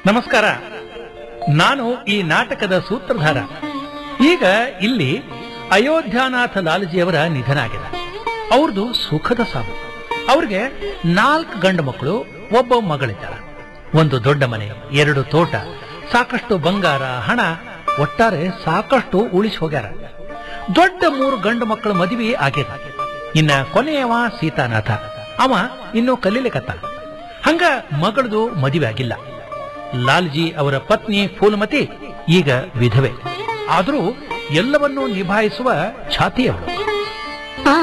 ನಮಸ್ಕಾರ ನಾನು ಈ ನಾಟಕದ ಸೂತ್ರಧಾರ ಈಗ ಇಲ್ಲಿ ಅಯೋಧ್ಯಾನಾಥ ಲಾಲಜಿಯವರ ನಿಧನ ಆಗಿದೆ ಅವ್ರದ್ದು ಸುಖದ ಸಾವು ಅವ್ರಿಗೆ ನಾಲ್ಕು ಗಂಡು ಮಕ್ಕಳು ಒಬ್ಬ ಮಗಳಿದ್ದಾರೆ ಒಂದು ದೊಡ್ಡ ಮನೆ ಎರಡು ತೋಟ ಸಾಕಷ್ಟು ಬಂಗಾರ ಹಣ ಒಟ್ಟಾರೆ ಸಾಕಷ್ಟು ಉಳಿಸಿ ಹೋಗ್ಯಾರ ದೊಡ್ಡ ಮೂರು ಗಂಡು ಮಕ್ಕಳ ಮದುವೆ ಆಗ್ಯದ ಇನ್ನ ಕೊನೆಯವ ಸೀತಾನಾಥ ಅವ ಇನ್ನೂ ಕಲೀಲಿಕತ್ತ ಹಂಗ ಮಗಳದು ಮದುವೆ ಆಗಿಲ್ಲ ಲಾಲ್ಜಿ ಅವರ ಪತ್ನಿ ಫೂಲಮತಿ ಈಗ ವಿಧವೆ ಆದರೂ ಎಲ್ಲವನ್ನೂ ನಿಭಾಯಿಸುವ ಛಾತಿಯವಳು ಆ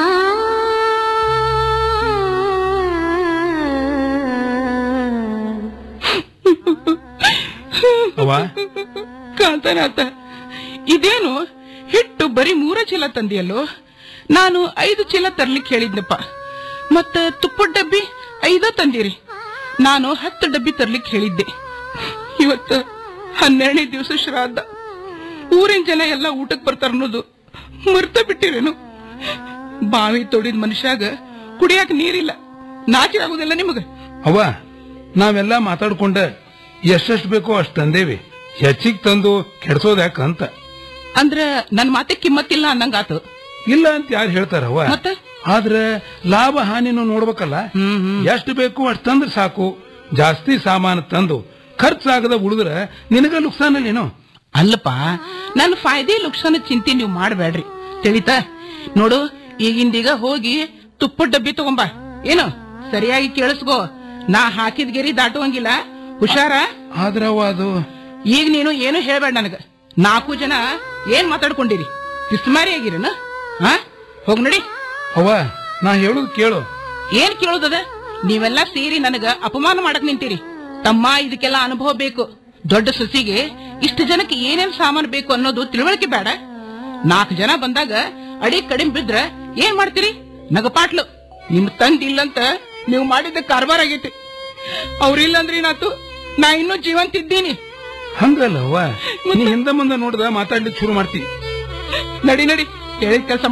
ಅವ್ವ ಕಾಂತನಾಥ ಇದೇನು ಹಿಟ್ಟು ಬರೀ ಮೂರ ಚೀಲ ತಂದಿಯಲ್ಲೋ ನಾನು ಐದು ಚೀಲ ತರ್ಲಿಕ್ಕೆ ಹೇಳಿದ್ನಪ್ಪ ಮತ್ತ ತುಪ್ಪದ ಡಬ್ಬಿ ಐದ ತಂದಿರಿ ನಾನು ಹತ್ತು ಡಬ್ಬಿ ತರ್ಲಿಕ್ಕೆ ಹೇಳಿದ್ದೆ ಇವತ್ತು ಹನ್ನೆರಡನೇ ದಿವಸ ಶ್ರಾದ್ದ ಊರಿನ ಜನ ಎಲ್ಲ ಊಟಕ್ಕೆ ಬರ್ತಾರ ಅನ್ನೋದು ಮರ್ತ ಬಿಟ್ಟಿರೇನು ಬಾವಿ ತೊಡಿದ ಮನುಷ್ಯಾಗ ಕುಡಿಯಾಕ ನೀರಿಲ್ಲ ನಾಚಿ ಆಗುದಿಲ್ಲ ನಿಮಗ ಅವ್ವ ನಾವೆಲ್ಲ ಮಾತಾಡ್ಕೊಂಡ ಎಷ್ಟೆಷ್ಟು ಬೇಕೋ ಅಷ್ಟು ತಂದೇವಿ ಹೆಚ್ಚಿಗೆ ತಂದು ಕೆಡ್ಸೋದ್ ಯಾಕಂತ ಅಂದ್ರ ನನ್ ಮಾತೆ ಕಿಮ್ಮತ್ತಿಲ್ಲ ಅನ್ನಂಗಾತು ಇಲ್ಲ ಅಂತ ಯಾರು ಹೇಳ್ತಾರವ್ವ ಮತ್ತೆ ಆದ್ರೆ ಲಾಭ ಹಾನಿನೂ ನೋಡ್ಬೇಕಲ್ಲ ಹ್ಮ್ ಹ್ಮ್ ಎಷ್ಟು ಬೇಕು ಅಷ್ಟು ತಂದ್ರೆ ಸಾಕು ಜಾಸ್ತಿ ಸಾಮಾನು ತಂದು ಖರ್ಚಾಗದ ಉಳಿದ್ರ ನಿನಗ ನುಕ್ಸಾನಲ್ಲೇನು ಅಲ್ಲಪ್ಪ ನನ್ನ ಫಾಯ್ದೆ ಲುಕ್ಷಾನ ಚಿಂತೆ ನೀವು ಮಾಡಬೇಡ್ರಿ ತಿಳಿತಾ ನೋಡು ಈಗಿಂದೀಗ ಹೋಗಿ ತುಪ್ಪದ ಡಬ್ಬಿ ತಗೊಂಬ ಏನು ಸರಿಯಾಗಿ ಕೇಳಿಸ್ಕೋ ನಾ ಹಾಕಿದ ಗೆರಿ ದಾಟುವಂಗಿಲ್ಲ ಹುಷಾರ ಆದ್ರವ್ವ ಅದು ಈಗ ನೀನು ಏನು ಹೇಳ್ಬೇಡ ನನಗ ನಾಲ್ಕು ಜನ ಏನ್ ಮಾತಾಡ್ಕೊಂಡಿರಿ ಕಿಸ್ಮಾರಿ ಆಗಿರೇನ ಹಾ ಹೋಗ್ ನಡಿ ಅವ್ವ ನಾ ಹೇಳುದು ಕೇಳು ಏನ್ ಕೇಳೋದದ ನೀವೆಲ್ಲ ಸೇರಿ ನನಗ ಅಪಮಾನ ಮಾಡಕ್ ನಿಂತೀರಿ ತಮ್ಮ ಇದಕ್ಕೆಲ್ಲ ಅನುಭವ ಬೇಕು ದೊಡ್ಡ ಸೊಸಿಗೆ ಇಷ್ಟು ಜನಕ್ಕೆ ಏನೇನ್ ಸಾಮಾನು ಬೇಕು ಅನ್ನೋದು ತಿಳುವಳಿಕೆ ಬೇಡ ನಾಲ್ಕು ಜನ ಬಂದಾಗ ಅಡಿ ಕಡಿಮೆ ಬಿದ್ರ ಏನ್ ಮಾಡ್ತೀರಿ ನಗಪಾಟ್ಲು ನಿಮ್ ತಂದ್ ಇಲ್ಲಂತ ನೀವು ಮಾಡಿದ ಕಾರ್ಬಾರ್ ಆಗೈತಿ ಅವ್ರಿಲ್ಲ ಅಂದ್ರೆ ಏನಾತು ನಾ ಇನ್ನೂ ಜೀವಂತ ಇದ್ದೀನಿ ಹಂಗಲ್ಲವ್ವ ನೀ ಹಿಂದೆ ಮುಂದೆ ನೋಡ್ದ ಮಾತಾಡ್ಲಿಕ್ಕೆ ಶುರು ಮಾಡ್ತಿ ನಡಿ ನಡಿ ಹೇಳಿದ ಕೆಲಸ